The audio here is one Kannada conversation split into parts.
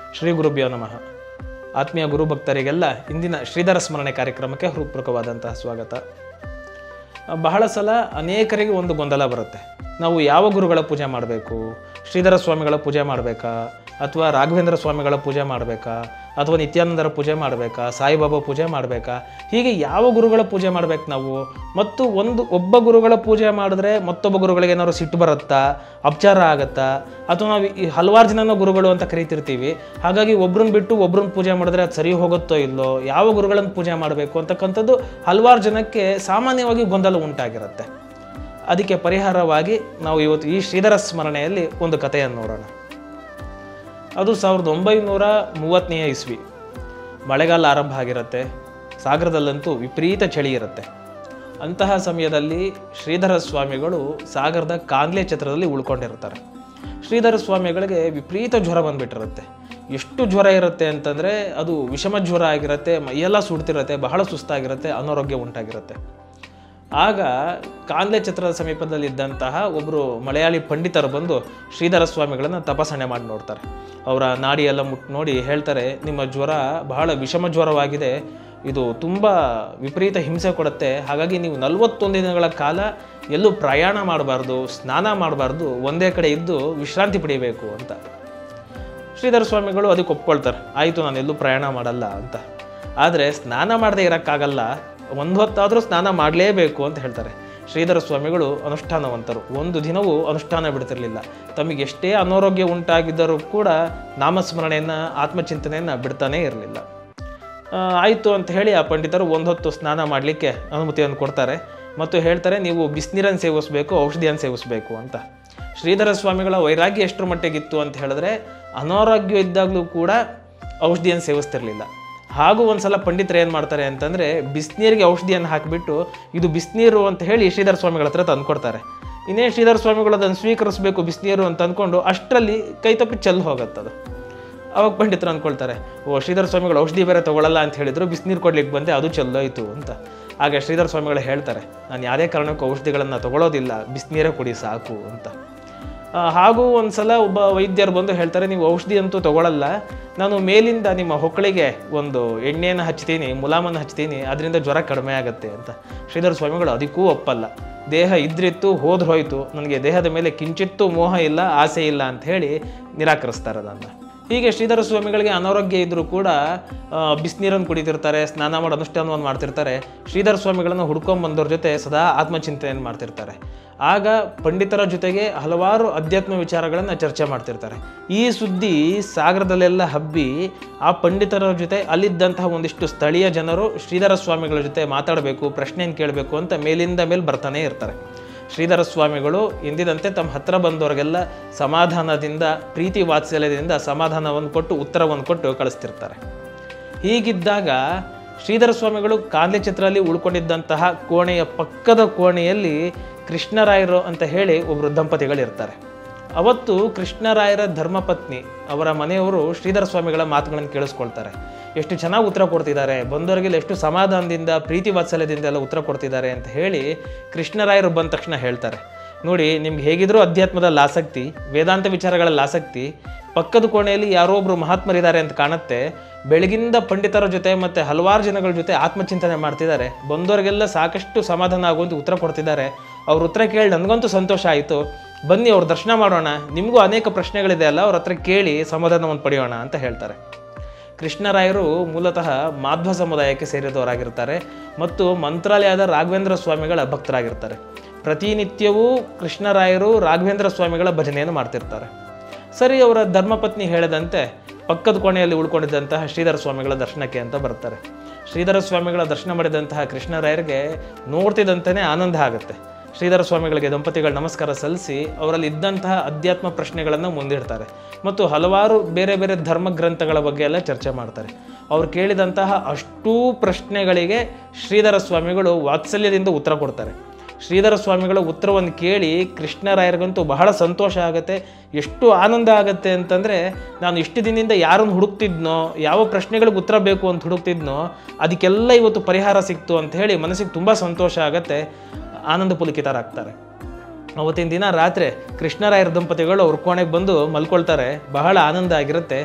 ಶ್ರೀ ಗುರುಭ್ಯೋ ನಮಃ ಆತ್ಮೀಯ ಗುರು ಭಕ್ತರಿಗೆಲ್ಲ ಇಂದಿನ ಶ್ರೀಧರ ಸ್ಮರಣೆ ಕಾರ್ಯಕ್ರಮಕ್ಕೆ ಹೃತ್ಪೂರ್ವಕವಾದಂತಹ ಸ್ವಾಗತ ಬಹಳ ಸಲ ಅನೇಕರಿಗೆ ಒಂದು ಗೊಂದಲ ಬರುತ್ತೆ ನಾವು ಯಾವ ಗುರುಗಳ ಪೂಜೆ ಮಾಡಬೇಕು ಶ್ರೀಧರ ಸ್ವಾಮಿಗಳ ಪೂಜೆ ಮಾಡಬೇಕಾ ಅಥವಾ ರಾಘವೇಂದ್ರ ಸ್ವಾಮಿಗಳ ಪೂಜೆ ಮಾಡಬೇಕಾ ಅಥವಾ ನಿತ್ಯಾನಂದರ ಪೂಜೆ ಮಾಡಬೇಕಾ ಸಾಯಿಬಾಬಾ ಪೂಜೆ ಮಾಡಬೇಕಾ ಹೀಗೆ ಯಾವ ಗುರುಗಳ ಪೂಜೆ ಮಾಡ್ಬೇಕು ನಾವು ಮತ್ತು ಒಂದು ಒಬ್ಬ ಗುರುಗಳ ಪೂಜೆ ಮಾಡಿದ್ರೆ ಮತ್ತೊಬ್ಬ ಗುರುಗಳಿಗೆ ಏನಾದ್ರು ಸಿಟ್ಟು ಬರುತ್ತಾ ಅಪಚಾರ ಆಗತ್ತಾ ಅಥವಾ ನಾವು ಈ ಹಲವಾರು ಜನನ ಗುರುಗಳು ಅಂತ ಕರಿತಿರ್ತೀವಿ ಹಾಗಾಗಿ ಒಬ್ರನ್ನ ಬಿಟ್ಟು ಒಬ್ರನ್ನ ಪೂಜೆ ಮಾಡಿದ್ರೆ ಅದು ಸರಿ ಹೋಗುತ್ತೋ ಇಲ್ಲೋ ಯಾವ ಗುರುಗಳನ್ನು ಪೂಜೆ ಮಾಡಬೇಕು ಅಂತಕ್ಕಂಥದ್ದು ಹಲವಾರು ಜನಕ್ಕೆ ಸಾಮಾನ್ಯವಾಗಿ ಗೊಂದಲ ಉಂಟಾಗಿರುತ್ತೆ ಅದಕ್ಕೆ ಪರಿಹಾರವಾಗಿ ನಾವು ಇವತ್ತು ಈ ಶ್ರೀಧರ ಸ್ಮರಣೆಯಲ್ಲಿ ಒಂದು ಕಥೆಯನ್ನು ನೋಡೋಣ ಅದು ಸಾವಿರದ ಒಂಬೈನೂರ ಮೂವತ್ತನೆಯ ಇಸ್ವಿ ಮಳೆಗಾಲ ಆರಂಭ ಆಗಿರುತ್ತೆ ಸಾಗರದಲ್ಲಂತೂ ವಿಪರೀತ ಚಳಿ ಇರುತ್ತೆ ಅಂತಹ ಸಮಯದಲ್ಲಿ ಶ್ರೀಧರ ಸ್ವಾಮಿಗಳು ಸಾಗರದ ಕಾಂದ್ಲೆ ಛತ್ರದಲ್ಲಿ ಉಳ್ಕೊಂಡಿರ್ತಾರೆ ಶ್ರೀಧರ ಸ್ವಾಮಿಗಳಿಗೆ ವಿಪರೀತ ಜ್ವರ ಬಂದ್ಬಿಟ್ಟಿರುತ್ತೆ ಎಷ್ಟು ಜ್ವರ ಇರುತ್ತೆ ಅಂತಂದರೆ ಅದು ವಿಷಮ ಜ್ವರ ಆಗಿರುತ್ತೆ ಮೈಯೆಲ್ಲ ಸುಡ್ತಿರುತ್ತೆ ಬಹಳ ಸುಸ್ತಾಗಿರುತ್ತೆ ಅನಾರೋಗ್ಯ ಉಂಟಾಗಿರುತ್ತೆ ಆಗ ಕಾಂದ್ಲೆ ಛತ್ರದ ಸಮೀಪದಲ್ಲಿದ್ದಂತಹ ಒಬ್ಬರು ಮಲಯಾಳಿ ಪಂಡಿತರು ಬಂದು ಶ್ರೀಧರ ಸ್ವಾಮಿಗಳನ್ನು ತಪಾಸಣೆ ಮಾಡಿ ನೋಡ್ತಾರೆ ಅವರ ನಾಡಿ ಎಲ್ಲ ಮುಟ್ ನೋಡಿ ಹೇಳ್ತಾರೆ ನಿಮ್ಮ ಜ್ವರ ಬಹಳ ವಿಷಮ ಜ್ವರವಾಗಿದೆ ಇದು ತುಂಬ ವಿಪರೀತ ಹಿಂಸೆ ಕೊಡುತ್ತೆ ಹಾಗಾಗಿ ನೀವು ನಲವತ್ತೊಂದು ದಿನಗಳ ಕಾಲ ಎಲ್ಲೂ ಪ್ರಯಾಣ ಮಾಡಬಾರ್ದು ಸ್ನಾನ ಮಾಡಬಾರ್ದು ಒಂದೇ ಕಡೆ ಇದ್ದು ವಿಶ್ರಾಂತಿ ಪಡಿಬೇಕು ಅಂತ ಶ್ರೀಧರ ಸ್ವಾಮಿಗಳು ಅದಕ್ಕೆ ಒಪ್ಕೊಳ್ತಾರೆ ಆಯಿತು ನಾನು ಎಲ್ಲೂ ಪ್ರಯಾಣ ಮಾಡಲ್ಲ ಅಂತ ಆದರೆ ಸ್ನಾನ ಮಾಡದೇ ಇರೋಕ್ಕಾಗಲ್ಲ ಒಂದು ಹೊತ್ತಾದರೂ ಸ್ನಾನ ಮಾಡಲೇಬೇಕು ಅಂತ ಹೇಳ್ತಾರೆ ಶ್ರೀಧರ ಸ್ವಾಮಿಗಳು ಅನುಷ್ಠಾನವಂತರು ಒಂದು ದಿನವೂ ಅನುಷ್ಠಾನ ಬಿಡ್ತಿರ್ಲಿಲ್ಲ ತಮಗೆ ಎಷ್ಟೇ ಅನಾರೋಗ್ಯ ಉಂಟಾಗಿದ್ದರೂ ಕೂಡ ನಾಮಸ್ಮರಣೆಯನ್ನು ಆತ್ಮಚಿಂತನೆಯನ್ನು ಬಿಡ್ತಾನೇ ಇರಲಿಲ್ಲ ಆಯಿತು ಅಂತ ಹೇಳಿ ಆ ಪಂಡಿತರು ಒಂದು ಹೊತ್ತು ಸ್ನಾನ ಮಾಡಲಿಕ್ಕೆ ಅನುಮತಿಯನ್ನು ಕೊಡ್ತಾರೆ ಮತ್ತು ಹೇಳ್ತಾರೆ ನೀವು ಬಿಸಿನೀರನ್ನು ಸೇವಿಸಬೇಕು ಔಷಧಿಯನ್ನು ಸೇವಿಸಬೇಕು ಅಂತ ಶ್ರೀಧರ ಸ್ವಾಮಿಗಳ ವೈರಾಗ್ಯ ಎಷ್ಟರ ಮಟ್ಟಿಗಿತ್ತು ಅಂತ ಹೇಳಿದ್ರೆ ಅನಾರೋಗ್ಯ ಇದ್ದಾಗಲೂ ಕೂಡ ಔಷಧಿಯನ್ನು ಸೇವಿಸ್ತಿರ್ಲಿಲ್ಲ ಹಾಗೂ ಒಂದ್ಸಲ ಪಂಡಿತರು ಏನು ಮಾಡ್ತಾರೆ ಅಂತಂದರೆ ಬಿಸಿನೀರಿಗೆ ಔಷಧಿಯನ್ನು ಹಾಕಿಬಿಟ್ಟು ಇದು ಬಿಸಿನೀರು ಅಂತ ಹೇಳಿ ಶ್ರೀಧರ ಸ್ವಾಮಿಗಳ ಹತ್ರ ತಂದ್ಕೊಡ್ತಾರೆ ಇನ್ನೇ ಶ್ರೀಧರ ಸ್ವಾಮಿಗಳು ಅದನ್ನು ಸ್ವೀಕರಿಸಬೇಕು ಬಿಸಿನೀರು ಅಂತ ಅಂದ್ಕೊಂಡು ಅಷ್ಟರಲ್ಲಿ ಕೈ ತಪ್ಪಿ ಚೆಲ್ಲಿ ಹೋಗುತ್ತದು ಅವಾಗ ಪಂಡಿತರು ಅಂದ್ಕೊಳ್ತಾರೆ ಓ ಶ್ರೀಧರ ಸ್ವಾಮಿಗಳು ಔಷಧಿ ಬೇರೆ ತಗೊಳ್ಳಲ್ಲ ಅಂತ ಹೇಳಿದ್ರು ಬಿಸಿನೀರು ಕೊಡ್ಲಿಕ್ಕೆ ಬಂದೆ ಅದು ಚೆಲ್ಲೋಯ್ತು ಅಂತ ಹಾಗೆ ಶ್ರೀಧರ ಸ್ವಾಮಿಗಳು ಹೇಳ್ತಾರೆ ನಾನು ಯಾವುದೇ ಕಾರಣಕ್ಕೂ ಔಷಧಿಗಳನ್ನು ತಗೊಳ್ಳೋದಿಲ್ಲ ಬಿಸಿನೀರೇ ಕುಡಿ ಸಾಕು ಅಂತ ಆ, ಹಾಗೂ ಒಂದು ಸಲ ಒಬ್ಬ ವೈದ್ಯರು ಬಂದು ಹೇಳ್ತಾರೆ ನೀವು ಔಷಧಿ ಅಂತೂ ತಗೊಳ್ಳಲ್ಲ ನಾನು ಮೇಲಿಂದ ನಿಮ್ಮ ಹೊಕ್ಕಳಿಗೆ ಒಂದು ಎಣ್ಣೆಯನ್ನು ಹಚ್ತೀನಿ ಮುಲಾಮನ್ನು ಹಚ್ತೀನಿ ಅದರಿಂದ ಜ್ವರ ಕಡಿಮೆ ಆಗುತ್ತೆ ಅಂತ ಶ್ರೀಧರ ಸ್ವಾಮಿಗಳು ಅದಕ್ಕೂ ಒಪ್ಪಲ್ಲ ದೇಹ ಇದ್ರಿತ್ತು ಹೋದ್ರೆ ಹೋಯ್ತು ನನಗೆ ದೇಹದ ಮೇಲೆ ಕಿಂಚಿತ್ತೂ ಮೋಹ ಇಲ್ಲ ಆಸೆ ಇಲ್ಲ ಅಂತ ಹೇಳಿ ನಿರಾಕರಿಸ್ತಾರೆ ಅದನ್ನು ಹೀಗೆ ಶ್ರೀಧರ ಸ್ವಾಮಿಗಳಿಗೆ ಅನಾರೋಗ್ಯ ಇದ್ದರೂ ಕೂಡ ಬಿಸಿನೀರನ್ನು ಕುಡಿತಿರ್ತಾರೆ ಸ್ನಾನ ಮಾಡಿ ಅನುಷ್ಠಾನವನ್ನು ಮಾಡ್ತಿರ್ತಾರೆ ಶ್ರೀಧರ ಸ್ವಾಮಿಗಳನ್ನು ಹುಡ್ಕೊಂಡ್ ಬಂದವ್ರ ಜೊತೆ ಸದಾ ಆತ್ಮಚಿಂತನೆಯನ್ನು ಮಾಡ್ತಿರ್ತಾರೆ ಆಗ ಪಂಡಿತರ ಜೊತೆಗೆ ಹಲವಾರು ಅಧ್ಯಾತ್ಮ ವಿಚಾರಗಳನ್ನು ಚರ್ಚೆ ಮಾಡ್ತಿರ್ತಾರೆ ಈ ಸುದ್ದಿ ಸಾಗರದಲ್ಲೆಲ್ಲ ಹಬ್ಬಿ ಆ ಪಂಡಿತರ ಜೊತೆ ಅಲ್ಲಿದ್ದಂತಹ ಒಂದಿಷ್ಟು ಸ್ಥಳೀಯ ಜನರು ಶ್ರೀಧರ ಸ್ವಾಮಿಗಳ ಜೊತೆ ಮಾತಾಡಬೇಕು ಪ್ರಶ್ನೆಯನ್ನು ಕೇಳಬೇಕು ಅಂತ ಮೇಲಿಂದ ಮೇಲೆ ಬರ್ತಾನೆ ಇರ್ತಾರೆ ಶ್ರೀಧರ ಸ್ವಾಮಿಗಳು ಎಂದಿದಂತೆ ತಮ್ಮ ಹತ್ರ ಬಂದವರಿಗೆಲ್ಲ ಸಮಾಧಾನದಿಂದ ಪ್ರೀತಿ ವಾತ್ಸಲ್ಯದಿಂದ ಸಮಾಧಾನವನ್ನು ಕೊಟ್ಟು ಉತ್ತರವನ್ನು ಕೊಟ್ಟು ಕಳಿಸ್ತಿರ್ತಾರೆ ಹೀಗಿದ್ದಾಗ ಶ್ರೀಧರ ಸ್ವಾಮಿಗಳು ಕಾಂದ್ಲೆ ಚಿತ್ರದಲ್ಲಿ ಉಳ್ಕೊಂಡಿದ್ದಂತಹ ಕೋಣೆಯ ಪಕ್ಕದ ಕೋಣೆಯಲ್ಲಿ ಕೃಷ್ಣರಾಯರು ಅಂತ ಹೇಳಿ ಒಬ್ಬರು ದಂಪತಿಗಳಿರ್ತಾರೆ ಅವತ್ತು ಕೃಷ್ಣರಾಯರ ಧರ್ಮಪತ್ನಿ ಅವರ ಮನೆಯವರು ಶ್ರೀಧರ ಸ್ವಾಮಿಗಳ ಮಾತುಗಳನ್ನು ಕೇಳಿಸ್ಕೊಳ್ತಾರೆ ಎಷ್ಟು ಚೆನ್ನಾಗಿ ಉತ್ತರ ಕೊಡ್ತಿದ್ದಾರೆ ಬಂದವರಿಗೆಲ್ಲ ಎಷ್ಟು ಸಮಾಧಾನದಿಂದ ಪ್ರೀತಿ ವಾತ್ಸಲ್ಯದಿಂದ ಎಲ್ಲ ಉತ್ತರ ಕೊಡ್ತಿದ್ದಾರೆ ಅಂತ ಹೇಳಿ ಕೃಷ್ಣರಾಯರು ಬಂದ ತಕ್ಷಣ ಹೇಳ್ತಾರೆ ನೋಡಿ ನಿಮ್ಗೆ ಹೇಗಿದ್ರೂ ಅಧ್ಯಾತ್ಮದಲ್ಲಿ ಆಸಕ್ತಿ ವೇದಾಂತ ವಿಚಾರಗಳಲ್ಲಿ ಆಸಕ್ತಿ ಪಕ್ಕದ ಕೋಣೆಯಲ್ಲಿ ಯಾರೋ ಒಬ್ರು ಮಹಾತ್ಮರಿದ್ದಾರೆ ಅಂತ ಕಾಣುತ್ತೆ ಬೆಳಗಿಂದ ಪಂಡಿತರ ಜೊತೆ ಮತ್ತು ಹಲವಾರು ಜನಗಳ ಜೊತೆ ಆತ್ಮಚಿಂತನೆ ಮಾಡ್ತಿದ್ದಾರೆ ಬಂದವರಿಗೆಲ್ಲ ಸಾಕಷ್ಟು ಸಮಾಧಾನ ಆಗುವಂತೆ ಉತ್ತರ ಕೊಡ್ತಿದ್ದಾರೆ ಅವ್ರ ಉತ್ತರ ಕೇಳಿ ನನಗಂತೂ ಸಂತೋಷ ಆಯಿತು ಬನ್ನಿ ಅವ್ರ ದರ್ಶನ ಮಾಡೋಣ ನಿಮಗೂ ಅನೇಕ ಪ್ರಶ್ನೆಗಳಿದೆ ಅಲ್ಲ ಅವ್ರ ಹತ್ರ ಕೇಳಿ ಸಮಾಧಾನವನ್ನು ಪಡೆಯೋಣ ಅಂತ ಹೇಳ್ತಾರೆ ಕೃಷ್ಣರಾಯರು ಮೂಲತಃ ಮಾಧ್ವ ಸಮುದಾಯಕ್ಕೆ ಸೇರಿದವರಾಗಿರ್ತಾರೆ ಮತ್ತು ಮಂತ್ರಾಲಯದ ರಾಘವೇಂದ್ರ ಸ್ವಾಮಿಗಳ ಭಕ್ತರಾಗಿರ್ತಾರೆ ಪ್ರತಿನಿತ್ಯವೂ ಕೃಷ್ಣರಾಯರು ರಾಘವೇಂದ್ರ ಸ್ವಾಮಿಗಳ ಭಜನೆಯನ್ನು ಮಾಡ್ತಿರ್ತಾರೆ ಸರಿ ಅವರ ಧರ್ಮಪತ್ನಿ ಹೇಳಿದಂತೆ ಪಕ್ಕದ ಕೋಣೆಯಲ್ಲಿ ಉಳ್ಕೊಂಡಿದ್ದಂತಹ ಶ್ರೀಧರ ಸ್ವಾಮಿಗಳ ದರ್ಶನಕ್ಕೆ ಅಂತ ಬರ್ತಾರೆ ಶ್ರೀಧರ ಸ್ವಾಮಿಗಳ ದರ್ಶನ ಮಾಡಿದಂತಹ ಕೃಷ್ಣರಾಯರಿಗೆ ನೋಡ್ತಿದ್ದಂತೆಯೇ ಆನಂದ ಆಗುತ್ತೆ ಶ್ರೀಧರ ಸ್ವಾಮಿಗಳಿಗೆ ದಂಪತಿಗಳು ನಮಸ್ಕಾರ ಸಲ್ಲಿಸಿ ಅವರಲ್ಲಿ ಇದ್ದಂತಹ ಅಧ್ಯಾತ್ಮ ಪ್ರಶ್ನೆಗಳನ್ನು ಮುಂದಿಡ್ತಾರೆ ಮತ್ತು ಹಲವಾರು ಬೇರೆ ಬೇರೆ ಧರ್ಮ ಗ್ರಂಥಗಳ ಬಗ್ಗೆ ಎಲ್ಲ ಚರ್ಚೆ ಮಾಡ್ತಾರೆ ಅವ್ರು ಕೇಳಿದಂತಹ ಅಷ್ಟೂ ಪ್ರಶ್ನೆಗಳಿಗೆ ಶ್ರೀಧರ ಸ್ವಾಮಿಗಳು ವಾತ್ಸಲ್ಯದಿಂದ ಉತ್ತರ ಕೊಡ್ತಾರೆ ಶ್ರೀಧರ ಸ್ವಾಮಿಗಳ ಉತ್ತರವನ್ನು ಕೇಳಿ ಕೃಷ್ಣರಾಯರಿಗಂತೂ ಬಹಳ ಸಂತೋಷ ಆಗುತ್ತೆ ಎಷ್ಟು ಆನಂದ ಆಗುತ್ತೆ ಅಂತಂದರೆ ನಾನು ಇಷ್ಟು ದಿನದಿಂದ ಯಾರನ್ನು ಹುಡುಕ್ತಿದ್ನೋ ಯಾವ ಪ್ರಶ್ನೆಗಳಿಗೆ ಉತ್ತರ ಬೇಕು ಅಂತ ಹುಡುಕ್ತಿದ್ನೋ ಅದಕ್ಕೆಲ್ಲ ಇವತ್ತು ಪರಿಹಾರ ಸಿಕ್ತು ಅಂತ ಹೇಳಿ ಮನಸ್ಸಿಗೆ ತುಂಬ ಸಂತೋಷ ಆಗುತ್ತೆ ಆನಂದ ಪುಲಕಿತರಾಗ್ತಾರೆ ಅವತ್ತಿನ ದಿನ ರಾತ್ರಿ ಕೃಷ್ಣರಾಯರ ದಂಪತಿಗಳು ಅವ್ರ ಕೋಣೆಗೆ ಬಂದು ಮಲ್ಕೊಳ್ತಾರೆ ಬಹಳ ಆನಂದ ಆಗಿರುತ್ತೆ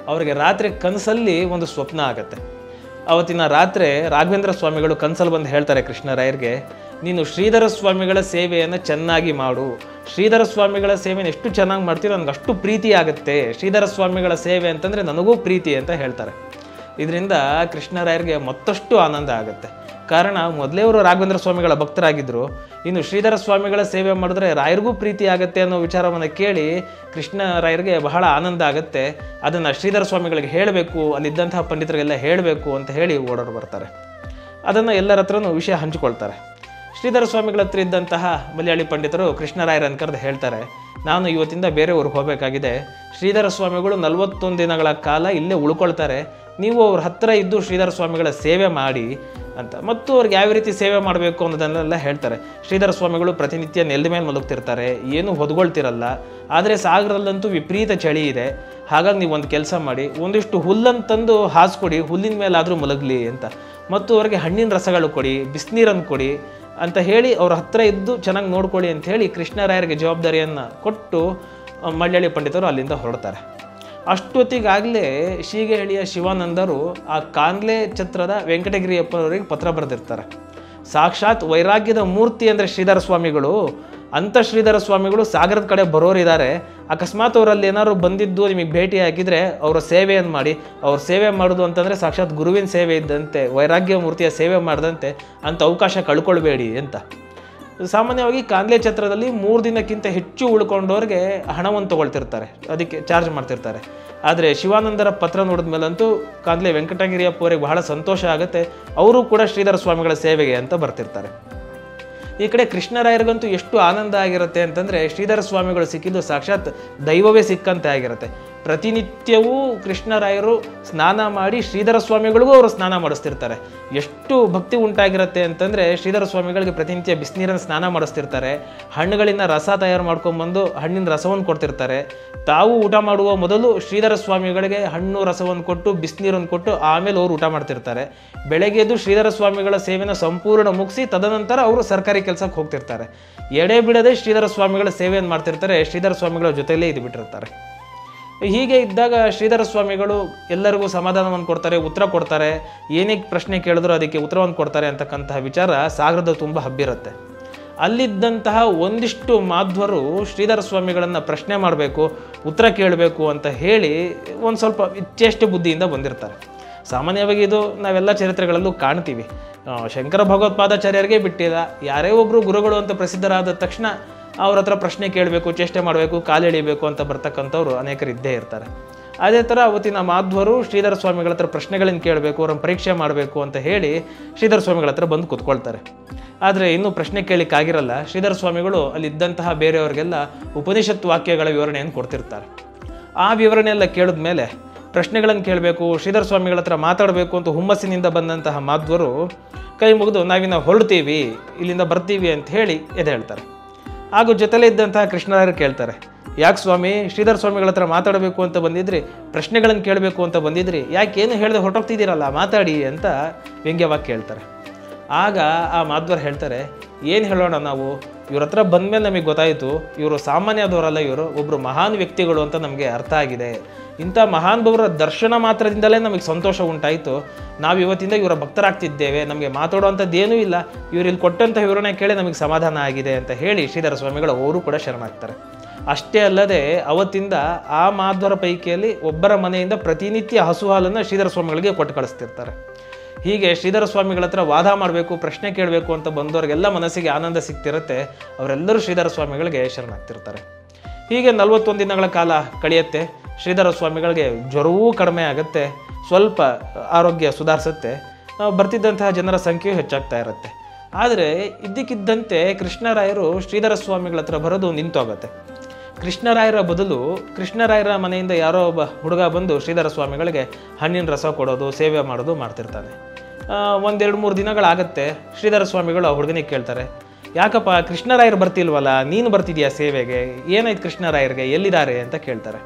ಅವರಿಗೆ ರಾತ್ರಿ ಕನಸಲ್ಲಿ ಒಂದು ಸ್ವಪ್ನ ಆಗುತ್ತೆ ಅವತ್ತಿನ ರಾತ್ರಿ ರಾಘವೇಂದ್ರ ಸ್ವಾಮಿಗಳು ಕನ್ಸಲ್ಲಿ ಬಂದು ಹೇಳ್ತಾರೆ ಕೃಷ್ಣರಾಯರ್ಗೆ ನೀನು ಶ್ರೀಧರ ಸ್ವಾಮಿಗಳ ಸೇವೆಯನ್ನು ಚೆನ್ನಾಗಿ ಮಾಡು ಶ್ರೀಧರ ಸ್ವಾಮಿಗಳ ಸೇವೆಯನ್ನು ಎಷ್ಟು ಚೆನ್ನಾಗಿ ಮಾಡ್ತೀರೋ ನನಗೆ ಅಷ್ಟು ಪ್ರೀತಿ ಆಗುತ್ತೆ ಶ್ರೀಧರ ಸ್ವಾಮಿಗಳ ಸೇವೆ ಅಂತಂದರೆ ನನಗೂ ಪ್ರೀತಿ ಅಂತ ಹೇಳ್ತಾರೆ ಇದರಿಂದ ಕೃಷ್ಣರಾಯರಿಗೆ ಮತ್ತಷ್ಟು ಆನಂದ ಆಗುತ್ತೆ ಕಾರಣ ಮೊದಲೇ ಅವರು ರಾಘವೇಂದ್ರ ಸ್ವಾಮಿಗಳ ಭಕ್ತರಾಗಿದ್ದರು ಇನ್ನು ಶ್ರೀಧರ ಸ್ವಾಮಿಗಳ ಸೇವೆ ಮಾಡಿದ್ರೆ ರಾಯರಿಗೂ ಪ್ರೀತಿ ಆಗುತ್ತೆ ಅನ್ನೋ ವಿಚಾರವನ್ನು ಕೇಳಿ ಕೃಷ್ಣರಾಯರಿಗೆ ಬಹಳ ಆನಂದ ಆಗುತ್ತೆ ಅದನ್ನು ಶ್ರೀಧರ ಸ್ವಾಮಿಗಳಿಗೆ ಹೇಳಬೇಕು ಅಲ್ಲಿದ್ದಂತಹ ಪಂಡಿತರಿಗೆಲ್ಲ ಹೇಳಬೇಕು ಅಂತ ಹೇಳಿ ಓಡೋರು ಬರ್ತಾರೆ ಅದನ್ನು ಎಲ್ಲರ ಹತ್ರನೂ ವಿಷಯ ಹಂಚಿಕೊಳ್ತಾರೆ ಶ್ರೀಧರ ಸ್ವಾಮಿಗಳ ಹತ್ರ ಇದ್ದಂತಹ ಮಲಯಾಳಿ ಪಂಡಿತರು ಕೃಷ್ಣರಾಯರನ್ನು ಕರೆದು ಹೇಳ್ತಾರೆ ನಾನು ಇವತ್ತಿಂದ ಬೇರೆ ಊರಿಗೆ ಹೋಗಬೇಕಾಗಿದೆ ಶ್ರೀಧರ ಸ್ವಾಮಿಗಳು ನಲವತ್ತೊಂದು ದಿನಗಳ ಕಾಲ ಇಲ್ಲೇ ಉಳ್ಕೊಳ್ತಾರೆ ನೀವು ಅವ್ರ ಹತ್ರ ಇದ್ದು ಶ್ರೀಧರ ಸ್ವಾಮಿಗಳ ಸೇವೆ ಮಾಡಿ ಅಂತ ಮತ್ತು ಅವ್ರಿಗೆ ಯಾವ ರೀತಿ ಸೇವೆ ಮಾಡಬೇಕು ಅನ್ನೋದನ್ನೆಲ್ಲ ಹೇಳ್ತಾರೆ ಶ್ರೀಧರ ಸ್ವಾಮಿಗಳು ಪ್ರತಿನಿತ್ಯ ನೆಲದ ಮೇಲೆ ಮಲಗ್ತಿರ್ತಾರೆ ಏನು ಹೊದ್ಕೊಳ್ತಿರಲ್ಲ ಆದರೆ ಸಾಗರದಲ್ಲಂತೂ ವಿಪರೀತ ಚಳಿ ಇದೆ ಹಾಗಾಗಿ ನೀವು ಒಂದು ಕೆಲಸ ಮಾಡಿ ಒಂದಿಷ್ಟು ಹುಲ್ಲನ್ನು ತಂದು ಹಾಸ್ಕೊಡಿ ಹುಲ್ಲಿನ ಮೇಲಾದರೂ ಮಲಗಲಿ ಅಂತ ಮತ್ತು ಅವ್ರಿಗೆ ಹಣ್ಣಿನ ರಸಗಳು ಕೊಡಿ ಬಿಸಿನೀರನ್ನು ಕೊಡಿ ಅಂತ ಹೇಳಿ ಅವ್ರ ಹತ್ರ ಇದ್ದು ಚೆನ್ನಾಗಿ ನೋಡ್ಕೊಳ್ಳಿ ಅಂತ ಹೇಳಿ ಕೃಷ್ಣರಾಯರಿಗೆ ಜವಾಬ್ದಾರಿಯನ್ನು ಕೊಟ್ಟು ಆ, ಮಳ್ಳಳ್ಳಿ ಪಂಡಿತರು ಅಲ್ಲಿಂದ ಹೊರಡ್ತಾರೆ ಅಷ್ಟೊತ್ತಿಗಾಗಲೇ ಶೀಗೆಹಳ್ಳಿಯ ಶಿವಾನಂದರು ಆ ಕಾನ್ಲೆ ಛತ್ರದ ವೆಂಕಟಗಿರಿಯಪ್ಪನವರಿಗೆ ಪತ್ರ ಬರೆದಿರ್ತಾರೆ ಸಾಕ್ಷಾತ್ ವೈರಾಗ್ಯದ ಮೂರ್ತಿ ಅಂದರೆ ಶ್ರೀಧರ ಸ್ವಾಮಿಗಳು ಅಂಥ ಶ್ರೀಧರ ಸ್ವಾಮಿಗಳು ಸಾಗರದ ಕಡೆ ಬರೋರಿದ್ದಾರೆ ಅಕಸ್ಮಾತ್ ಅವರಲ್ಲಿ ಏನಾದ್ರು ಬಂದಿದ್ದು ನಿಮಗೆ ಭೇಟಿ ಹಾಕಿದರೆ ಅವರ ಸೇವೆಯನ್ನು ಮಾಡಿ ಅವ್ರ ಸೇವೆ ಮಾಡೋದು ಅಂತಂದರೆ ಸಾಕ್ಷಾತ್ ಗುರುವಿನ ಸೇವೆ ಇದ್ದಂತೆ ವೈರಾಗ್ಯ ಮೂರ್ತಿಯ ಸೇವೆ ಮಾಡಿದಂತೆ ಅಂತ ಅವಕಾಶ ಕಳ್ಕೊಳ್ಬೇಡಿ ಅಂತ ಸಾಮಾನ್ಯವಾಗಿ ಕಾನ್ಲೆ ಛತ್ರದಲ್ಲಿ ಮೂರು ದಿನಕ್ಕಿಂತ ಹೆಚ್ಚು ಉಳ್ಕೊಂಡವ್ರಿಗೆ ಹಣವನ್ನು ತಗೊಳ್ತಿರ್ತಾರೆ ಅದಕ್ಕೆ ಚಾರ್ಜ್ ಮಾಡ್ತಿರ್ತಾರೆ ಆದರೆ ಶಿವಾನಂದರ ಪತ್ರ ನೋಡಿದ ಮೇಲಂತೂ ಕಾನ್ಲೆ ವೆಂಕಟಗಿರಿಯಪ್ಪ ಅವರಿಗೆ ಬಹಳ ಸಂತೋಷ ಆಗುತ್ತೆ ಅವರು ಕೂಡ ಶ್ರೀಧರ ಸ್ವಾಮಿಗಳ ಸೇವೆಗೆ ಅಂತ ಬರ್ತಿರ್ತಾರೆ ಈ ಕಡೆ ಕೃಷ್ಣರಾಯರಿಗಂತೂ ಎಷ್ಟು ಆನಂದ ಆಗಿರುತ್ತೆ ಅಂತಂದರೆ ಶ್ರೀಧರ ಸ್ವಾಮಿಗಳು ಸಿಕ್ಕಿದ್ದು ಸಾಕ್ಷಾತ್ ದೈವವೇ ಸಿಕ್ಕಂತೆ ಆಗಿರುತ್ತೆ ಪ್ರತಿನಿತ್ಯವೂ ಕೃಷ್ಣರಾಯರು ಸ್ನಾನ ಮಾಡಿ ಶ್ರೀಧರ ಸ್ವಾಮಿಗಳಿಗೂ ಅವರು ಸ್ನಾನ ಮಾಡಿಸ್ತಿರ್ತಾರೆ ಎಷ್ಟು ಭಕ್ತಿ ಉಂಟಾಗಿರುತ್ತೆ ಅಂತಂದರೆ ಶ್ರೀಧರ ಸ್ವಾಮಿಗಳಿಗೆ ಪ್ರತಿನಿತ್ಯ ಬಿಸಿನೀರನ್ನು ಸ್ನಾನ ಮಾಡಿಸ್ತಿರ್ತಾರೆ ಹಣ್ಣುಗಳಿಂದ ರಸ ತಯಾರು ಮಾಡ್ಕೊಂಡ್ಬಂದು ಹಣ್ಣಿನ ರಸವನ್ನು ಕೊಡ್ತಿರ್ತಾರೆ ತಾವು ಊಟ ಮಾಡುವ ಮೊದಲು ಶ್ರೀಧರ ಸ್ವಾಮಿಗಳಿಗೆ ಹಣ್ಣು ರಸವನ್ನು ಕೊಟ್ಟು ಬಿಸಿನೀರನ್ನು ಕೊಟ್ಟು ಆಮೇಲೆ ಅವರು ಊಟ ಮಾಡ್ತಿರ್ತಾರೆ ಬೆಳಗ್ಗೆ ಎದ್ದು ಶ್ರೀಧರ ಸ್ವಾಮಿಗಳ ಸೇವೆನ ಸಂಪೂರ್ಣ ಮುಗಿಸಿ ತದನಂತರ ಅವರು ಸರ್ಕಾರಿ ಕೆಲಸಕ್ಕೆ ಹೋಗ್ತಿರ್ತಾರೆ ಎಡೆ ಬಿಡದೆ ಶ್ರೀಧರ ಸ್ವಾಮಿಗಳ ಸೇವೆಯನ್ನು ಮಾಡ್ತಿರ್ತಾರೆ ಶ್ರೀಧರ ಸ್ವಾಮಿಗಳ ಜೊತೆಯಲ್ಲೇ ಇದು ಬಿಟ್ಟಿರ್ತಾರೆ ಹೀಗೆ ಇದ್ದಾಗ ಶ್ರೀಧರ ಸ್ವಾಮಿಗಳು ಎಲ್ಲರಿಗೂ ಸಮಾಧಾನವನ್ನು ಕೊಡ್ತಾರೆ ಉತ್ತರ ಕೊಡ್ತಾರೆ ಏನೇ ಪ್ರಶ್ನೆ ಕೇಳಿದ್ರು ಅದಕ್ಕೆ ಉತ್ತರವನ್ನು ಕೊಡ್ತಾರೆ ಅಂತಕ್ಕಂತಹ ವಿಚಾರ ಸಾಗರದ ತುಂಬ ಹಬ್ಬಿರುತ್ತೆ ಅಲ್ಲಿದ್ದಂತಹ ಒಂದಿಷ್ಟು ಮಾಧ್ವರು ಶ್ರೀಧರ ಸ್ವಾಮಿಗಳನ್ನು ಪ್ರಶ್ನೆ ಮಾಡಬೇಕು ಉತ್ತರ ಕೇಳಬೇಕು ಅಂತ ಹೇಳಿ ಒಂದು ಸ್ವಲ್ಪ ಚೇಷ್ಟೆ ಬುದ್ಧಿಯಿಂದ ಬಂದಿರ್ತಾರೆ ಸಾಮಾನ್ಯವಾಗಿ ಇದು ನಾವೆಲ್ಲ ಚರಿತ್ರೆಗಳಲ್ಲೂ ಕಾಣ್ತೀವಿ ಆ, ಶಂಕರ ಭಗವತ್ಪಾದಾಚಾರ್ಯರಿಗೆ ಬಿಟ್ಟಿಲ್ಲ ಯಾರೇ ಒಬ್ಬರು ಗುರುಗಳು ಅಂತ ಪ್ರಸಿದ್ಧರಾದ ತಕ್ಷಣ ಅವ್ರ ಹತ್ರ ಪ್ರಶ್ನೆ ಕೇಳಬೇಕು ಚೇಷ್ಟೆ ಮಾಡಬೇಕು ಕಾಲೆಳಿಬೇಕು ಅಂತ ಬರ್ತಕ್ಕಂಥವ್ರು ಅನೇಕರು ಇದ್ದೇ ಇರ್ತಾರೆ ಅದೇ ಥರ ಅವತ್ತಿನ ಮಾಧ್ವರು ಶ್ರೀಧರ ಸ್ವಾಮಿಗಳ ಹತ್ರ ಪ್ರಶ್ನೆಗಳನ್ನು ಕೇಳಬೇಕು ಅವ್ರನ್ನ ಪರೀಕ್ಷೆ ಮಾಡಬೇಕು ಅಂತ ಹೇಳಿ ಶ್ರೀಧರ ಸ್ವಾಮಿಗಳ ಹತ್ರ ಬಂದು ಕೂತ್ಕೊಳ್ತಾರೆ ಆದರೆ ಇನ್ನೂ ಪ್ರಶ್ನೆ ಕೇಳಿಕ್ಕಾಗಿರಲ್ಲ ಶ್ರೀಧರ ಸ್ವಾಮಿಗಳು ಅಲ್ಲಿದ್ದಂತಹ ಬೇರೆಯವ್ರಿಗೆಲ್ಲ ಉಪನಿಷತ್ ವಾಕ್ಯಗಳ ವಿವರಣೆಯನ್ನು ಕೊಡ್ತಿರ್ತಾರೆ ಆ ವಿವರಣೆ ಎಲ್ಲ ಕೇಳಿದ ಮೇಲೆ ಪ್ರಶ್ನೆಗಳನ್ನು ಕೇಳಬೇಕು ಶ್ರೀಧರ ಸ್ವಾಮಿಗಳ ಹತ್ರ ಮಾತಾಡಬೇಕು ಅಂತ ಹುಮ್ಮಸ್ಸಿನಿಂದ ಬಂದಂತಹ ಮಾಧ್ವರು ಕೈ ಮುಗಿದು ನಾವಿನ್ನ ಹೊರಡ್ತೀವಿ ಇಲ್ಲಿಂದ ಬರ್ತೀವಿ ಅಂತ ಹೇಳಿ ಎದೆ ಹೇಳ್ತಾರೆ ಹಾಗೂ ಜೊತೆಲೇ ಇದ್ದಂತಹ ಕೃಷ್ಣರಾಯರು ಕೇಳ್ತಾರೆ ಯಾಕೆ ಸ್ವಾಮಿ ಶ್ರೀಧರ ಸ್ವಾಮಿಗಳ ಹತ್ರ ಮಾತಾಡಬೇಕು ಅಂತ ಬಂದಿದ್ರಿ ಪ್ರಶ್ನೆಗಳನ್ನು ಕೇಳಬೇಕು ಅಂತ ಬಂದಿದ್ರಿ ಯಾಕೆ ಏನು ಹೇಳದೆ ಹೊರಟೋಗ್ತಿದ್ದೀರಲ್ಲ ಮಾತಾಡಿ ಅಂತ ವ್ಯಂಗ್ಯವಾಗಿ ಕೇಳ್ತಾರೆ ಆಗ ಆ ಮಾಧ್ವರು ಹೇಳ್ತಾರೆ ಏನು ಹೇಳೋಣ ನಾವು ಇವ್ರ ಹತ್ರ ಬಂದಮೇಲೆ ನಮಗೆ ಗೊತ್ತಾಯಿತು ಇವರು ಸಾಮಾನ್ಯದವರಲ್ಲ ಇವರು ಒಬ್ಬರು ಮಹಾನ್ ವ್ಯಕ್ತಿಗಳು ಅಂತ ನಮಗೆ ಅರ್ಥ ಆಗಿದೆ ಇಂಥ ಮಹಾನುಭವರ ದರ್ಶನ ಮಾತ್ರದಿಂದಲೇ ನಮಗೆ ಸಂತೋಷ ಉಂಟಾಯಿತು ನಾವು ಇವತ್ತಿಂದ ಇವರ ಭಕ್ತರಾಗ್ತಿದ್ದೇವೆ ನಮಗೆ ಮಾತಾಡುವಂಥದ್ದು ಏನೂ ಇಲ್ಲ ಇವರು ಇಲ್ಲಿ ಕೊಟ್ಟಂಥ ವಿವರಣೆ ಕೇಳಿ ನಮಗೆ ಸಮಾಧಾನ ಆಗಿದೆ ಅಂತ ಹೇಳಿ ಶ್ರೀಧರ ಸ್ವಾಮಿಗಳು ಅವರು ಕೂಡ ಶರಣಾಗ್ತಾರೆ ಅಷ್ಟೇ ಅಲ್ಲದೆ ಅವತ್ತಿಂದ ಆ ಮಾಧ್ವರ ಪೈಕಿಯಲ್ಲಿ ಒಬ್ಬರ ಮನೆಯಿಂದ ಪ್ರತಿನಿತ್ಯ ಹಸು ಹಾಲನ್ನು ಶ್ರೀಧರ ಸ್ವಾಮಿಗಳಿಗೆ ಕೊಟ್ಟು ಕಳಿಸ್ತಿರ್ತಾರೆ ಹೀಗೆ ಶ್ರೀಧರ ಸ್ವಾಮಿಗಳ ಹತ್ರ ವಾದ ಮಾಡಬೇಕು ಪ್ರಶ್ನೆ ಕೇಳಬೇಕು ಅಂತ ಬಂದವರಿಗೆಲ್ಲ ಮನಸ್ಸಿಗೆ ಆನಂದ ಸಿಗ್ತಿರುತ್ತೆ ಅವರೆಲ್ಲರೂ ಶ್ರೀಧರ ಸ್ವಾಮಿಗಳಿಗೆ ಶರಣಾಗ್ತಿರ್ತಾರೆ ಹೀಗೆ ನಲವತ್ತೊಂದು ದಿನಗಳ ಕಾಲ ಕಳೆಯುತ್ತೆ ಶ್ರೀಧರ ಸ್ವಾಮಿಗಳಿಗೆ ಜ್ವರವೂ ಕಡಿಮೆ ಆಗುತ್ತೆ ಸ್ವಲ್ಪ ಆರೋಗ್ಯ ಸುಧಾರಿಸುತ್ತೆ ಆ, ಬರ್ತಿದ್ದಂತಹ ಜನರ ಸಂಖ್ಯೆಯು ಹೆಚ್ಚಾಗ್ತಾ ಇರುತ್ತೆ ಆದರೆ ಇದ್ದಕ್ಕಿದ್ದಂತೆ ಕೃಷ್ಣರಾಯರು ಶ್ರೀಧರ ಸ್ವಾಮಿಗಳ ಹತ್ರ ಬರೋದು ನಿಂತೋಗುತ್ತೆ ಕೃಷ್ಣರಾಯರ ಬದಲು ಕೃಷ್ಣರಾಯರ ಮನೆಯಿಂದ ಯಾರೋ ಒಬ್ಬ ಹುಡುಗ ಬಂದು ಶ್ರೀಧರ ಸ್ವಾಮಿಗಳಿಗೆ ಹಣ್ಣಿನ ರಸ ಕೊಡೋದು ಸೇವೆ ಮಾಡೋದು ಮಾಡ್ತಿರ್ತಾನೆ ಆ, ಒಂದೆರಡು ಮೂರು ದಿನಗಳಾಗತ್ತೆ ಶ್ರೀಧರ ಸ್ವಾಮಿಗಳು ಆ ಹುಡುಗನಿಗೆ ಕೇಳ್ತಾರೆ ಯಾಕಪ್ಪ ಕೃಷ್ಣರಾಯರು ಬರ್ತಿಲ್ವಲ್ಲ ನೀನು ಬರ್ತಿದ್ಯಾ ಸೇವೆಗೆ ಏನಾಯ್ತು ಕೃಷ್ಣರಾಯರಿಗೆ ಎಲ್ಲಿದ್ದಾರೆ ಅಂತ ಕೇಳ್ತಾರೆ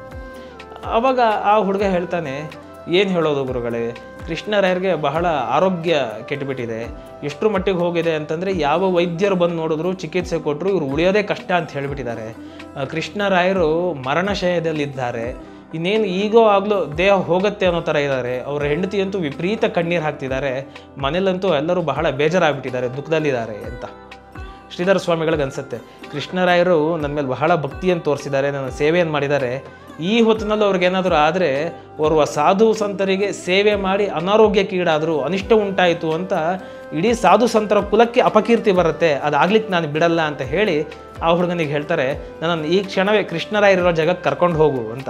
ಅವಾಗ ಆ ಹುಡುಗ ಹೇಳ್ತಾನೆ ಏನು ಹೇಳೋದು ಗುರುಗಳೇ ಕೃಷ್ಣರಾಯರಿಗೆ ಬಹಳ ಆರೋಗ್ಯ ಕೆಟ್ಟುಬಿಟ್ಟಿದೆ ಎಷ್ಟರ ಮಟ್ಟಿಗೆ ಹೋಗಿದೆ ಅಂತಂದರೆ ಯಾವ ವೈದ್ಯರು ಬಂದು ನೋಡಿದ್ರು ಚಿಕಿತ್ಸೆ ಕೊಟ್ಟರು ಇವರು ಉಳಿಯೋದೇ ಕಷ್ಟ ಅಂತ ಹೇಳಿಬಿಟ್ಟಿದ್ದಾರೆ ಆ, ಕೃಷ್ಣರಾಯರು ಮರಣಶಯದಲ್ಲಿದ್ದಾರೆ ಇನ್ನೇನು ಈಗೋ ಆಗಲೂ ದೇಹ ಹೋಗುತ್ತೆ ಅನ್ನೋ ಥರ ಇದ್ದಾರೆ ಅವರ ಹೆಂಡತಿಯಂತೂ ವಿಪರೀತ ಕಣ್ಣೀರು ಹಾಕ್ತಿದ್ದಾರೆ ಮನೇಲಂತೂ ಎಲ್ಲರೂ ಬಹಳ ಬೇಜಾರಾಗ್ಬಿಟ್ಟಿದ್ದಾರೆ ದುಃಖದಲ್ಲಿದ್ದಾರೆ ಅಂತ ಶ್ರೀಧರ ಸ್ವಾಮಿಗಳಿಗೆ ಅನ್ಸುತ್ತೆ ಕೃಷ್ಣರಾಯರು ನನ್ನ ಮೇಲೆ ಬಹಳ ಭಕ್ತಿಯನ್ನು ತೋರಿಸಿದ್ದಾರೆ ನನ್ನ ಸೇವೆಯನ್ನು ಮಾಡಿದ್ದಾರೆ ಈ ಹೊತ್ತಿನಲ್ಲಿ ಅವ್ರಿಗೇನಾದರೂ ಆದರೆ ಓರ್ವ ಸಾಧು ಸಂತರಿಗೆ ಸೇವೆ ಮಾಡಿ ಅನಾರೋಗ್ಯಕ್ಕೀಡಾದರು ಅನಿಷ್ಟ ಉಂಟಾಯಿತು ಅಂತ ಇಡೀ ಸಾಧು ಸಂತರ ಕುಲಕ್ಕೆ ಅಪಕೀರ್ತಿ ಬರುತ್ತೆ ಅದಾಗ್ಲಿಕ್ಕೆ ನಾನು ಬಿಡಲ್ಲ ಅಂತ ಹೇಳಿ ಆ ಹುಡುಗನಿಗೆ ಹೇಳ್ತಾರೆ ನನ್ನನ್ನು ಈ ಕ್ಷಣವೇ ಕೃಷ್ಣರಾಯರಿರೋ ಜಾಗಕ್ಕೆ ಕರ್ಕೊಂಡು ಹೋಗು ಅಂತ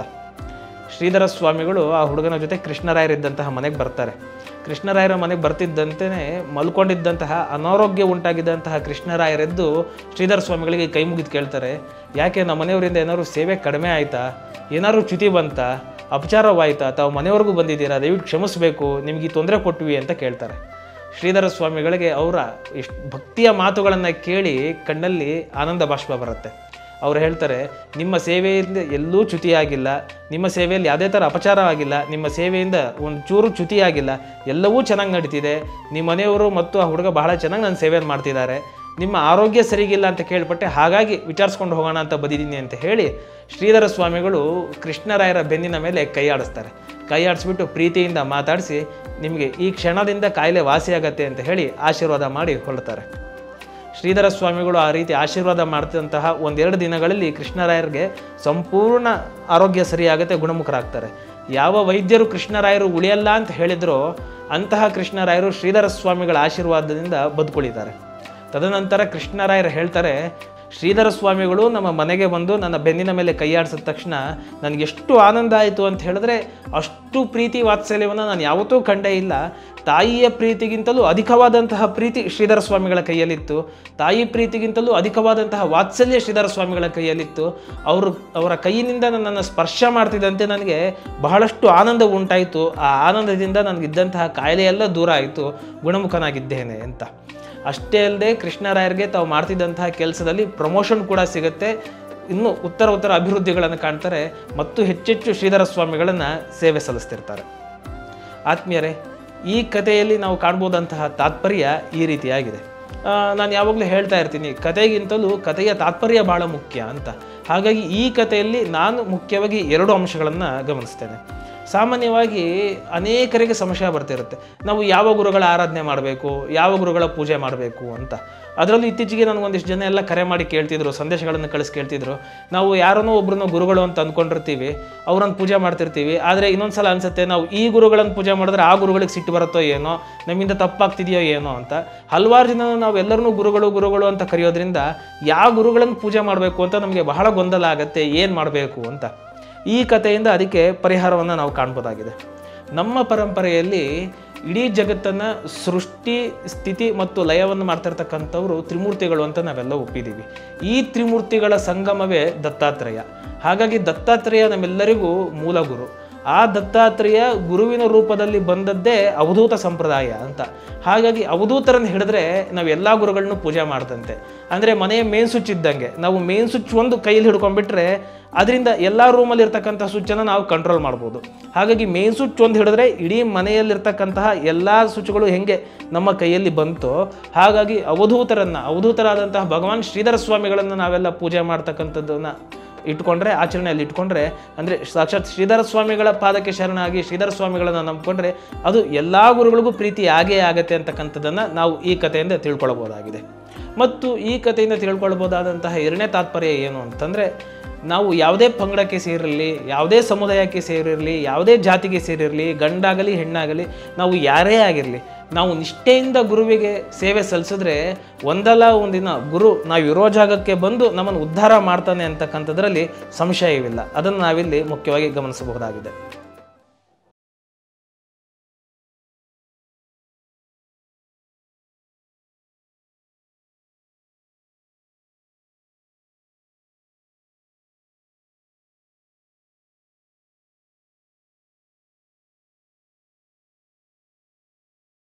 ಶ್ರೀಧರ ಸ್ವಾಮಿಗಳು ಆ ಹುಡುಗನ ಜೊತೆ ಕೃಷ್ಣರಾಯರಿದ್ದಂತಹ ಮನೆಗೆ ಬರ್ತಾರೆ ಕೃಷ್ಣರಾಯರ ಮನೆಗೆ ಬರ್ತಿದ್ದಂತೆಯೇ ಮಲ್ಕೊಂಡಿದ್ದಂತಹ ಅನಾರೋಗ್ಯ ಉಂಟಾಗಿದ್ದಂತಹ ಕೃಷ್ಣರಾಯರೆದ್ದು ಶ್ರೀಧರ ಸ್ವಾಮಿಗಳಿಗೆ ಕೈ ಮುಗಿದು ಕೇಳ್ತಾರೆ ಯಾಕೆ ನಮ್ಮ ಮನೆಯವರಿಂದ ಏನಾದ್ರು ಸೇವೆ ಕಡಿಮೆ ಆಯಿತಾ ಏನಾದ್ರು ಚ್ಯುತಿ ಬಂತಾ ಅಪಚಾರವಾಯಿತಾ ತಾವು ಮನೆವರೆಗೂ ಬಂದಿದ್ದೀರಾ ದಯವಿಟ್ಟು ಕ್ಷಮಿಸಬೇಕು ನಿಮಗೆ ಈ ತೊಂದರೆ ಕೊಟ್ವಿ ಅಂತ ಕೇಳ್ತಾರೆ ಶ್ರೀಧರ ಸ್ವಾಮಿಗಳಿಗೆ ಅವರ ಎಷ್ಟು ಭಕ್ತಿಯ ಮಾತುಗಳನ್ನು ಕೇಳಿ ಕಣ್ಣಲ್ಲಿ ಆನಂದ ಬಾಷ್ಪ ಬರುತ್ತೆ ಅವ್ರು ಹೇಳ್ತಾರೆ ನಿಮ್ಮ ಸೇವೆಯಿಂದ ಎಲ್ಲೂ ಚ್ಯುತಿಯಾಗಿಲ್ಲ ನಿಮ್ಮ ಸೇವೆಯಲ್ಲಿ ಯಾವುದೇ ಥರ ಅಪಚಾರ ಆಗಿಲ್ಲ ನಿಮ್ಮ ಸೇವೆಯಿಂದ ಒಂದು ಚೂರು ಚ್ಯುತಿಯಾಗಿಲ್ಲ ಎಲ್ಲವೂ ಚೆನ್ನಾಗಿ ನಡೀತಿದೆ ನಿಮ್ಮ ಮನೆಯವರು ಮತ್ತು ಆ ಹುಡುಗ ಬಹಳ ಚೆನ್ನಾಗಿ ನನ್ನ ಸೇವೆಯನ್ನು ಮಾಡ್ತಿದ್ದಾರೆ ನಿಮ್ಮ ಆರೋಗ್ಯ ಸರಿಗಿಲ್ಲ ಅಂತ ಕೇಳ್ಪಟ್ಟೆ ಹಾಗಾಗಿ ವಿಚಾರಿಸ್ಕೊಂಡು ಹೋಗೋಣ ಅಂತ ಬಂದಿದ್ದೀನಿ ಅಂತ ಹೇಳಿ ಶ್ರೀಧರ ಸ್ವಾಮಿಗಳು ಕೃಷ್ಣರಾಯರ ಬೆನ್ನಿನ ಮೇಲೆ ಕೈ ಆಡಿಸ್ತಾರೆ ಕೈ ಆಡಿಸ್ಬಿಟ್ಟು ಪ್ರೀತಿಯಿಂದ ಮಾತಾಡಿಸಿ ನಿಮಗೆ ಈ ಕ್ಷಣದಿಂದ ಕಾಯಿಲೆ ವಾಸಿಯಾಗತ್ತೆ ಅಂತ ಹೇಳಿ ಆಶೀರ್ವಾದ ಮಾಡಿ ಹೊರಡ್ತಾರೆ ಶ್ರೀಧರ ಸ್ವಾಮಿಗಳು ಆ ರೀತಿ ಆಶೀರ್ವಾದ ಮಾಡ್ತಿದ್ದಂತಹ ಒಂದೆರಡು ದಿನಗಳಲ್ಲಿ ಕೃಷ್ಣರಾಯರಿಗೆ ಸಂಪೂರ್ಣ ಆರೋಗ್ಯ ಸರಿಯಾಗುತ್ತೆ ಗುಣಮುಖರಾಗ್ತಾರೆ ಯಾವ ವೈದ್ಯರು ಕೃಷ್ಣರಾಯರು ಉಳಿಯಲ್ಲ ಅಂತ ಹೇಳಿದ್ರೋ ಅಂತಹ ಕೃಷ್ಣರಾಯರು ಶ್ರೀಧರ ಸ್ವಾಮಿಗಳ ಆಶೀರ್ವಾದದಿಂದ ಬದುಕುಳಿತಾರೆ ತದನಂತರ ಕೃಷ್ಣರಾಯರು ಹೇಳ್ತಾರೆ ಶ್ರೀಧರ ಸ್ವಾಮಿಗಳು ನಮ್ಮ ಮನೆಗೆ ಬಂದು ನನ್ನ ಬೆನ್ನಿನ ಮೇಲೆ ಕೈಯಾಡಿಸಿದ ತಕ್ಷಣ ನನಗೆ ಎಷ್ಟು ಆನಂದ ಆಯಿತು ಅಂತ ಹೇಳಿದ್ರೆ ಅಷ್ಟು ಪ್ರೀತಿ ವಾತ್ಸಲ್ಯವನ್ನು ನಾನು ಯಾವತ್ತೂ ಕಂಡೇ ಇಲ್ಲ ತಾಯಿಯ ಪ್ರೀತಿಗಿಂತಲೂ ಅಧಿಕವಾದಂತಹ ಪ್ರೀತಿ ಶ್ರೀಧರ ಸ್ವಾಮಿಗಳ ಕೈಯಲ್ಲಿತ್ತು ತಾಯಿ ಪ್ರೀತಿಗಿಂತಲೂ ಅಧಿಕವಾದಂತಹ ವಾತ್ಸಲ್ಯ ಶ್ರೀಧರ ಸ್ವಾಮಿಗಳ ಕೈಯಲ್ಲಿತ್ತು ಅವರು ಅವರ ಕೈಯಿನಿಂದ ನನ್ನನ್ನು ಸ್ಪರ್ಶ ಮಾಡ್ತಿದ್ದಂತೆ ನನಗೆ ಬಹಳಷ್ಟು ಆನಂದ ಉಂಟಾಯಿತು ಆ ಆನಂದದಿಂದ ನನಗಿದ್ದಂತಹ ಕಾಯಿಲೆ ಎಲ್ಲ ದೂರ ಆಯಿತು ಗುಣಮುಖನಾಗಿದ್ದೇನೆ ಅಂತ ಅಷ್ಟೇ ಅಲ್ಲದೆ ಕೃಷ್ಣರಾಯರಿಗೆ ತಾವು ಮಾಡ್ತಿದ್ದಂತಹ ಕೆಲಸದಲ್ಲಿ ಪ್ರಮೋಷನ್ ಕೂಡ ಸಿಗುತ್ತೆ ಇನ್ನು ಉತ್ತರ ಉತ್ತರ ಅಭಿವೃದ್ಧಿಗಳನ್ನು ಕಾಣ್ತಾರೆ ಮತ್ತು ಹೆಚ್ಚೆಚ್ಚು ಶ್ರೀಧರ ಸ್ವಾಮಿಗಳನ್ನು ಸೇವೆ ಸಲ್ಲಿಸ್ತಿರ್ತಾರೆ ಆತ್ಮೀಯರೇ ಈ ಕಥೆಯಲ್ಲಿ ನಾವು ಕಾಣ್ಬೋದಂತಹ ತಾತ್ಪರ್ಯ ಈ ರೀತಿಯಾಗಿದೆ ಆ, ನಾನು ಯಾವಾಗಲೂ ಹೇಳ್ತಾ ಇರ್ತೀನಿ ಕಥೆಗಿಂತಲೂ ಕಥೆಯ ತಾತ್ಪರ್ಯ ಬಹಳ ಮುಖ್ಯ ಅಂತ ಹಾಗಾಗಿ ಈ ಕಥೆಯಲ್ಲಿ ನಾನು ಮುಖ್ಯವಾಗಿ ಎರಡು ಅಂಶಗಳನ್ನು ಗಮನಿಸ್ತೇನೆ ಸಾಮಾನ್ಯವಾಗಿ ಅನೇಕರಿಗೆ ಸಂಶಯ ಬರ್ತಿರುತ್ತೆ ನಾವು ಯಾವ ಗುರುಗಳ ಆರಾಧನೆ ಮಾಡಬೇಕು ಯಾವ ಗುರುಗಳ ಪೂಜೆ ಮಾಡಬೇಕು ಅಂತ ಅದರಲ್ಲೂ ಇತ್ತೀಚೆಗೆ ನನಗೊಂದಿಷ್ಟು ಜನ ಎಲ್ಲ ಕರೆ ಮಾಡಿ ಕೇಳ್ತಿದ್ರು ಸಂದೇಶಗಳನ್ನು ಕಳಿಸಿ ಕೇಳ್ತಿದ್ರು ನಾವು ಯಾರನ್ನೋ ಒಬ್ರನ್ನ ಗುರುಗಳು ಅಂತ ಅಂದ್ಕೊಂಡಿರ್ತೀವಿ ಅವ್ರನ್ನ ಪೂಜೆ ಮಾಡ್ತಿರ್ತೀವಿ ಆದರೆ ಇನ್ನೊಂದ್ಸಲ ಅನ್ಸುತ್ತೆ ನಾವು ಈ ಗುರುಗಳನ್ನು ಪೂಜೆ ಮಾಡಿದ್ರೆ ಆ ಗುರುಗಳಿಗೆ ಸಿಟ್ಟು ಬರುತ್ತೋ ಏನೋ ನಮ್ಮಿಂದ ತಪ್ಪಾಗ್ತಿದೆಯೋ ಏನೋ ಅಂತ ಹಲವಾರು ಜನ ನಾವು ಎಲ್ಲರನ್ನೂ ಗುರುಗಳು ಗುರುಗಳು ಅಂತ ಕರೆಯೋದ್ರಿಂದ ಯಾವ ಗುರುಗಳನ್ನು ಪೂಜೆ ಮಾಡಬೇಕು ಅಂತ ನಮಗೆ ಬಹಳ ಗೊಂದಲ ಆಗುತ್ತೆ ಏನು ಮಾಡಬೇಕು ಅಂತ ಈ ಕಥೆಯಿಂದ ಅದಕ್ಕೆ ಪರಿಹಾರವನ್ನು ನಾವು ಕಾಣ್ಬೋದಾಗಿದೆ ನಮ್ಮ ಪರಂಪರೆಯಲ್ಲಿ ಇಡೀ ಜಗತ್ತನ್ನು ಸೃಷ್ಟಿ ಸ್ಥಿತಿ ಮತ್ತು ಲಯವನ್ನು ಮಾಡ್ತಿರ್ತಕ್ಕಂಥವ್ರು ತ್ರಿಮೂರ್ತಿಗಳು ಅಂತ ನಾವೆಲ್ಲ ಒಪ್ಪಿದ್ದೀವಿ ಈ ತ್ರಿಮೂರ್ತಿಗಳ ಸಂಗಮವೇ ದತ್ತಾತ್ರೇಯ ಹಾಗಾಗಿ ದತ್ತಾತ್ರೇಯ ನಮ್ಮೆಲ್ಲರಿಗೂ ಮೂಲ ಗುರು ಆ ದತ್ತಾತ್ರೇಯ ಗುರುವಿನ ರೂಪದಲ್ಲಿ ಬಂದದ್ದೇ ಅವಧೂತ ಸಂಪ್ರದಾಯ ಅಂತ ಹಾಗಾಗಿ ಅವಧೂತರನ್ನು ಹಿಡಿದ್ರೆ ನಾವು ಎಲ್ಲ ಗುರುಗಳನ್ನೂ ಪೂಜೆ ಮಾಡ್ದಂತೆ ಅಂದರೆ ಮನೆಯ ಮೇನ್ ಸ್ವಿಚ್ ಇದ್ದಂಗೆ ನಾವು ಮೇನ್ ಸ್ವಿಚ್ ಒಂದು ಕೈಯಲ್ಲಿ ಹಿಡ್ಕೊಂಡ್ಬಿಟ್ರೆ ಅದರಿಂದ ಎಲ್ಲ ರೂಮಲ್ಲಿ ಇರ್ತಕ್ಕಂಥ ಸ್ವಿಚ್ಚನ್ನು ನಾವು ಕಂಟ್ರೋಲ್ ಮಾಡ್ಬೋದು ಹಾಗಾಗಿ ಮೇನ್ ಸ್ವಿಚ್ ಒಂದು ಹಿಡಿದ್ರೆ ಇಡೀ ಮನೆಯಲ್ಲಿರ್ತಕ್ಕಂತಹ ಎಲ್ಲ ಸ್ವಿಚ್ಗಳು ಹೆಂಗೆ ನಮ್ಮ ಕೈಯಲ್ಲಿ ಬಂತೋ ಹಾಗಾಗಿ ಅವಧೂತರನ್ನು ಅವಧೂತರಾದಂತಹ ಭಗವಾನ್ ಶ್ರೀಧರ ಸ್ವಾಮಿಗಳನ್ನು ನಾವೆಲ್ಲ ಪೂಜೆ ಮಾಡ್ತಕ್ಕಂಥದ್ದನ್ನು ಇಟ್ಕೊಂಡ್ರೆ ಆಚರಣೆಯಲ್ಲಿ ಇಟ್ಕೊಂಡ್ರೆ ಅಂದರೆ ಸಾಕ್ಷಾತ್ ಶ್ರೀಧರ ಸ್ವಾಮಿಗಳ ಪಾದಕ್ಕೆ ಶರಣಾಗಿ ಶ್ರೀಧರ ಸ್ವಾಮಿಗಳನ್ನು ನಂಬ್ಕೊಂಡ್ರೆ ಅದು ಎಲ್ಲ ಗುರುಗಳಿಗೂ ಪ್ರೀತಿ ಆಗೇ ಆಗತ್ತೆ ಅಂತಕ್ಕಂಥದ್ದನ್ನು ನಾವು ಈ ಕಥೆಯಿಂದ ತಿಳ್ಕೊಳ್ಬೋದಾಗಿದೆ ಮತ್ತು ಈ ಕಥೆಯಿಂದ ತಿಳ್ಕೊಳ್ಬೋದಾದಂತಹ ಎರಡನೇ ತಾತ್ಪರ್ಯ ಏನು ಅಂತಂದರೆ ನಾವು ಯಾವುದೇ ಪಂಗಡಕ್ಕೆ ಸೇರಿರಲಿ ಯಾವುದೇ ಸಮುದಾಯಕ್ಕೆ ಸೇರಿರಲಿ ಯಾವುದೇ ಜಾತಿಗೆ ಸೇರಿರಲಿ ಗಂಡಾಗಲಿ ಹೆಣ್ಣಾಗಲಿ ನಾವು ಯಾರೇ ಆಗಿರಲಿ ನಾವು ನಿಷ್ಠೆಯಿಂದ ಗುರುವಿಗೆ ಸೇವೆ ಸಲ್ಲಿಸಿದ್ರೆ ಒಂದಲ್ಲ ಒಂದಿನ ಗುರು ನಾವು ಇರೋ ಜಾಗಕ್ಕೆ ಬಂದು ನಮ್ಮನ್ನು ಉದ್ಧಾರ ಮಾಡ್ತಾನೆ ಅಂತಕ್ಕಂಥದ್ರಲ್ಲಿ ಸಂಶಯವಿಲ್ಲ ಅದನ್ನು ನಾವಿಲ್ಲಿ ಮುಖ್ಯವಾಗಿ ಗಮನಿಸಬಹುದಾಗಿದೆ